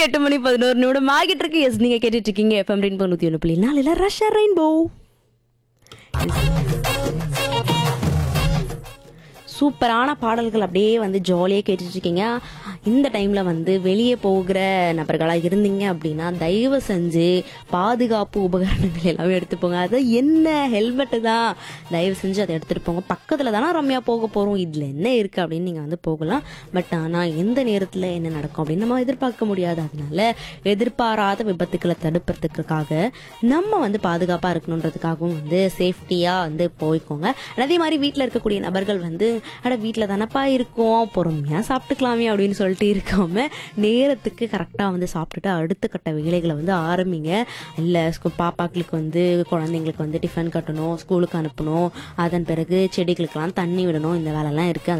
எட்டு மணி பதினோரு நிமிடம் ஆகிட்டு இருக்கு எஸ் நீங்க கேட்டுட்டு இருக்கீங்க எஃப்எம் ரெயின்போ நூத்தி ஒன்று புள்ளி நாலுல ரஷ்யா ரெயின்போ சூப்பரான பாடல்கள் அப்படியே வந்து ஜாலியாக கேட்டுட்டு இருக்கீங்க இந்த டைமில் வந்து வெளியே போகிற நபர்களாக இருந்தீங்க அப்படின்னா தயவு செஞ்சு பாதுகாப்பு உபகரணங்கள் எல்லாமே எடுத்துப்போங்க அது என்ன ஹெல்மெட்டு தான் தயவு செஞ்சு அதை எடுத்துகிட்டு போங்க பக்கத்தில் தானே ரம்யா போக போகிறோம் இதில் என்ன இருக்குது அப்படின்னு நீங்கள் வந்து போகலாம் பட் ஆனால் எந்த நேரத்தில் என்ன நடக்கும் அப்படின்னு நம்ம எதிர்பார்க்க முடியாது அதனால எதிர்பாராத விபத்துக்களை தடுப்பதற்காக நம்ம வந்து பாதுகாப்பாக இருக்கணுன்றதுக்காகவும் வந்து சேஃப்டியாக வந்து போய்க்கோங்க அதே மாதிரி வீட்டில் இருக்கக்கூடிய நபர்கள் வந்து அட வீட்டில் தானப்பா இருக்கோம் பொறுமையாக சாப்பிட்டுக்கலாமே அப்படின்னு சொல்லிட்டு இருக்காம நேரத்துக்கு கரெக்டாக வந்து சாப்பிட்டுட்டு அடுத்த கட்ட வேலைகளை வந்து ஆரம்பிங்க இல்லை பாப்பாக்களுக்கு வந்து குழந்தைங்களுக்கு வந்து டிஃபன் கட்டணும் ஸ்கூலுக்கு அனுப்பணும் அதன் பிறகு செடிகளுக்கெல்லாம் தண்ணி விடணும் இந்த வேலைலாம் இருக்குது